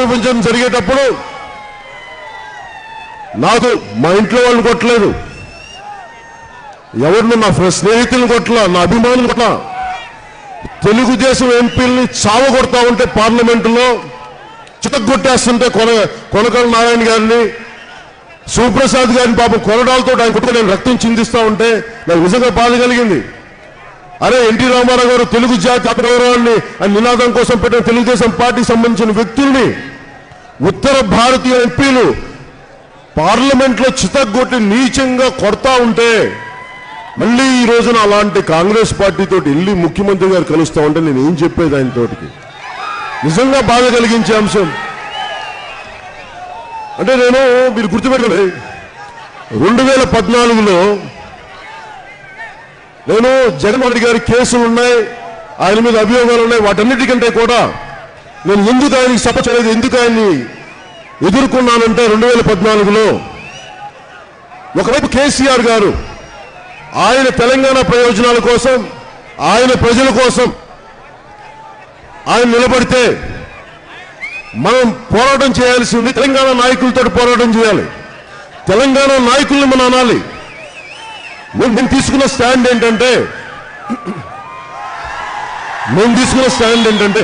విభజన జరిగేటప్పుడు నాకు మా ఇంట్లో వాళ్ళని కొట్టలేదు ఎవరిని నా ఫ్రె- స్నేహితులను కొట్టలా నా అభిమానులు కొట్టలా తెలుగుదేశం ఎంపీల్ని చావగొడతా ఉంటే పార్లమెంటులో చితగొట్టేస్తుంటే కొన కొనకల నారాయణ గారిని శివప్రసాద్ గారిని పాపం కొరడాలతో ఆయన కొట్టుకుని నేను రక్తం చిందిస్తా ఉంటే నాకు నిజంగా బాధ కలిగింది అరే ఎన్టీ రామారావు గారు తెలుగు జాతి గౌరవాన్ని ఆయన నినాదం కోసం పెట్టిన తెలుగుదేశం పార్టీకి సంబంధించిన వ్యక్తుల్ని ఉత్తర భారతీయ ఎంపీలు పార్లమెంట్ లో చితగొట్టి నీచంగా కొడతా ఉంటే మళ్ళీ ఈ రోజున అలాంటి కాంగ్రెస్ పార్టీతో వెళ్ళి ముఖ్యమంత్రి గారు కలుస్తా ఉంటే నేను ఏం చెప్పేది ఆయన తోటికి నిజంగా బాధ కలిగించే అంశం అంటే నేను మీరు గుర్తుపెట్టండి రెండు వేల పద్నాలుగులో నేను జగన్మోహన్ రెడ్డి గారి కేసులు ఉన్నాయి ఆయన మీద అభియోగాలు ఉన్నాయి వాటన్నిటికంటే కూడా నేను ఎందుకు ఆయనకి సప చేయలేదు ఎందుకు ఆయన్ని ఎదుర్కొన్నానంటే రెండు వేల పద్నాలుగులో ఒకవైపు కేసీఆర్ గారు ఆయన తెలంగాణ ప్రయోజనాల కోసం ఆయన ప్రజల కోసం ఆయన నిలబడితే మనం పోరాటం చేయాల్సి ఉంది తెలంగాణ నాయకులతో పోరాటం చేయాలి తెలంగాణ నాయకుల్ని మనం అనాలి మేము మేము తీసుకున్న స్టాండ్ ఏంటంటే మేము తీసుకున్న స్టాండ్ ఏంటంటే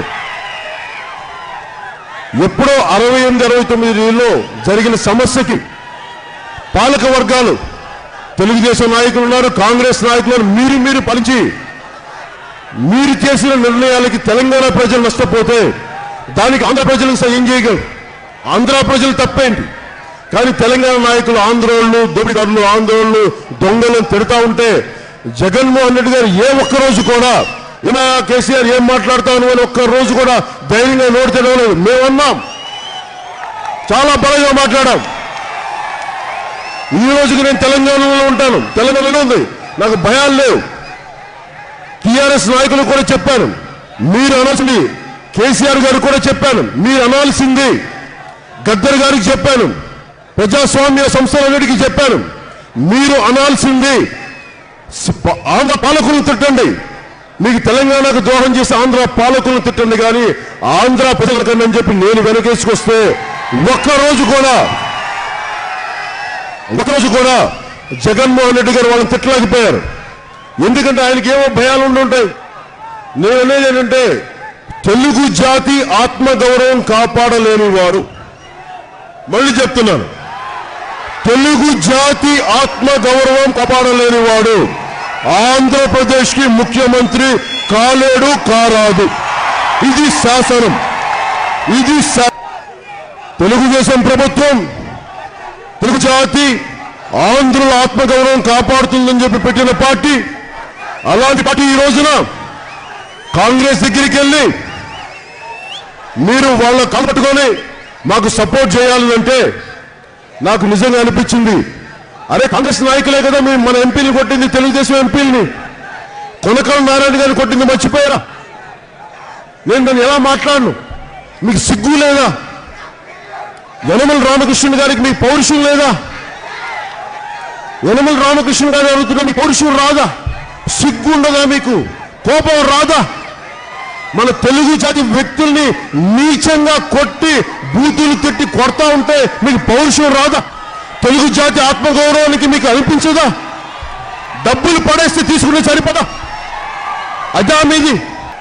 ఎప్పుడో అరవై ఎనిమిది అరవై తొమ్మిదిలో జరిగిన సమస్యకి పాలక వర్గాలు తెలుగుదేశం నాయకులు ఉన్నారు కాంగ్రెస్ నాయకులు ఉన్నారు. మీరు మీరు పలిచి మీరు చేసిన నిర్ణయాలకి తెలంగాణ ప్రజలు నష్టపోతే దానికి ఆంధ్ర ప్రజలకు స- ఏం చేయగలరు ఆంధ్ర ప్రజలు తప్పేంటి కానీ తెలంగాణ నాయకులు ఆంధ్రోళ్ళు దోపిడీదారులు ఆంధ్రోళ్ళు దొంగలను తిడతా ఉంటే జగన్మోహన్ రెడ్డి గారు ఏ ఒక్క రోజు కూడా ఏమా కేసీఆర్ ఏం మాట్లాడతాను అని ఒక్క రోజు కూడా ధైర్యంగా నోటి తెరవలేదు మేమన్నాం చాలా బలంగా మాట్లాడాం ఈ రోజుకి నేను తెలంగాణలో ఉంటాను తెలంగాణలో ఉంది నాకు భయాలు లేవు టిఆర్ఎస్ నాయకులు కూడా చెప్పాను మీరు అనాల్సింది కేసీఆర్ గారు కూడా చెప్పాను మీరు అనాల్సింది గద్దర్ గారికి చెప్పాను ప్రజాస్వామ్య సంస్థలన్నిటికీ చెప్పాను మీరు అనాల్సింది స్- ప- ఆంధ్ర పాలకులను తిట్టండి మీకు తెలంగాణకు ద్రోహం చేసి ఆంధ్ర పాలకులను తిట్టండి కానీ ఆంధ్ర ప్రజలకండి అని చెప్పి నేను వెనకేసుకొస్తే ఒక్కరోజు కూడా ఒకరోజు కూడా జగన్మోహన్ రెడ్డి గారు వాళ్ళని తిట్టలేకపోయారు ఎందుకంటే ఆయనకి ఏమో భయాలు ఉండి ఉంటాయి నేను అనేది ఏంటంటే తెలుగు జాతి ఆత్మగౌరవం కాపాడలేని వారు మళ్ళీ చెప్తున్నాను తెలుగు జాతి ఆత్మగౌరవం కాపాడలేని వాడు ఆంధ్రప్రదేశ్ కి ముఖ్యమంత్రి కాలేడు కారాదు ఇది శాసనం ఇది శా- తెలుగుదేశం ప్రభుత్వం తెలుగు జాతి ఆంధ్రుల ఆత్మగౌరవం కాపాడుతుందని చెప్పి పెట్టిన పార్టీ అలాంటి పార్టీ ఈ రోజున కాంగ్రెస్ దగ్గరికి వెళ్ళి మీరు వాళ్ళ కలపట్టుకొని మాకు సపోర్ట్ చేయాలి అంటే నాకు నిజంగా అనిపించింది అరే కాంగ్రెస్ నాయకులే కదా మేము మన ఎంపీని కొట్టింది తెలుగుదేశం ఎంపీని కొనకల నారాయణ గారిని కొట్టింది మర్చిపోయారా నేను దాన్ని ఎలా మాట్లాడను మీకు సిగ్గు లేదా యనమల రామకృష్ణుడు గారికి మీ పౌరుషం లేదా యనమల రామకృష్ణ గారు అడుగుతున్నా మీ పౌరుషం రాదా సిగ్గు ఉండదా మీకు కోపం రాదా మన తెలుగు జాతి వ్యక్తుల్ని నీచంగా కొట్టి బూతులు తిట్టి కొడతా ఉంటే మీకు పౌరుషం రాదా తెలుగు జాతి ఆత్మగౌరవానికి మీకు అనిపించదా డబ్బులు పడేస్తే తీసుకునే సరిపదా అదా మీది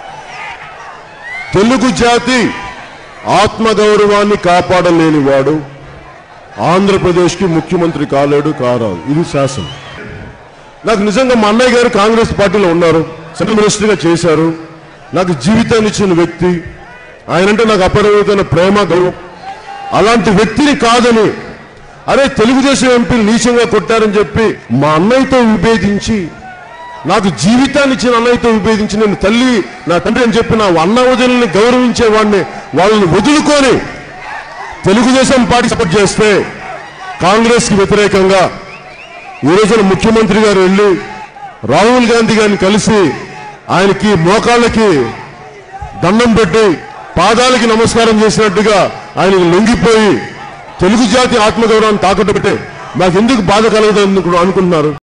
తెలుగు జాతి ఆత్మగౌరవాన్ని కాపాడలేని వాడు ఆంధ్రప్రదేశ్కి ముఖ్యమంత్రి కాలేడు కారాదు ఇది శాసనం నాకు నిజంగా మా అన్నయ్య గారు కాంగ్రెస్ పార్టీలో ఉన్నారు సెంట్రల్ మినిస్టర్గా చేశారు నాకు జీవితాన్ని ఇచ్చిన వ్యక్తి ఆయనంటే నాకు అపరిమితమైన ప్రేమ గౌరవం అలాంటి వ్యక్తిని కాదని అరే తెలుగుదేశం ఎంపీలు నీచంగా కొట్టారని చెప్పి మా అన్నయ్యతో విభేదించి నాకు జీవితాన్ని ఇచ్చిన అన్నయ్యతో విభేదించి నేను తల్లి నా తండ్రి అని చెప్పి నా అన్న వదిలిని గౌరవించేవాడిని వాళ్ళని వదులుకొని తెలుగుదేశం పార్టీ సపోర్ట్ చేస్తే కాంగ్రెస్ కి వ్యతిరేకంగా ఈ రోజున ముఖ్యమంత్రి గారు వెళ్ళి రాహుల్ గాంధీ గారిని కలిసి ఆయనకి మోకాళ్ళకి దండం పెట్టి పాదాలకి నమస్కారం చేసినట్టుగా ఆయన లొంగిపోయి తెలుగు జాతి ఆత్మగౌరవాన్ని తాకట్టు పెట్టే మాకెందుకు బాధ కలగదు అనుకుంటున్నారు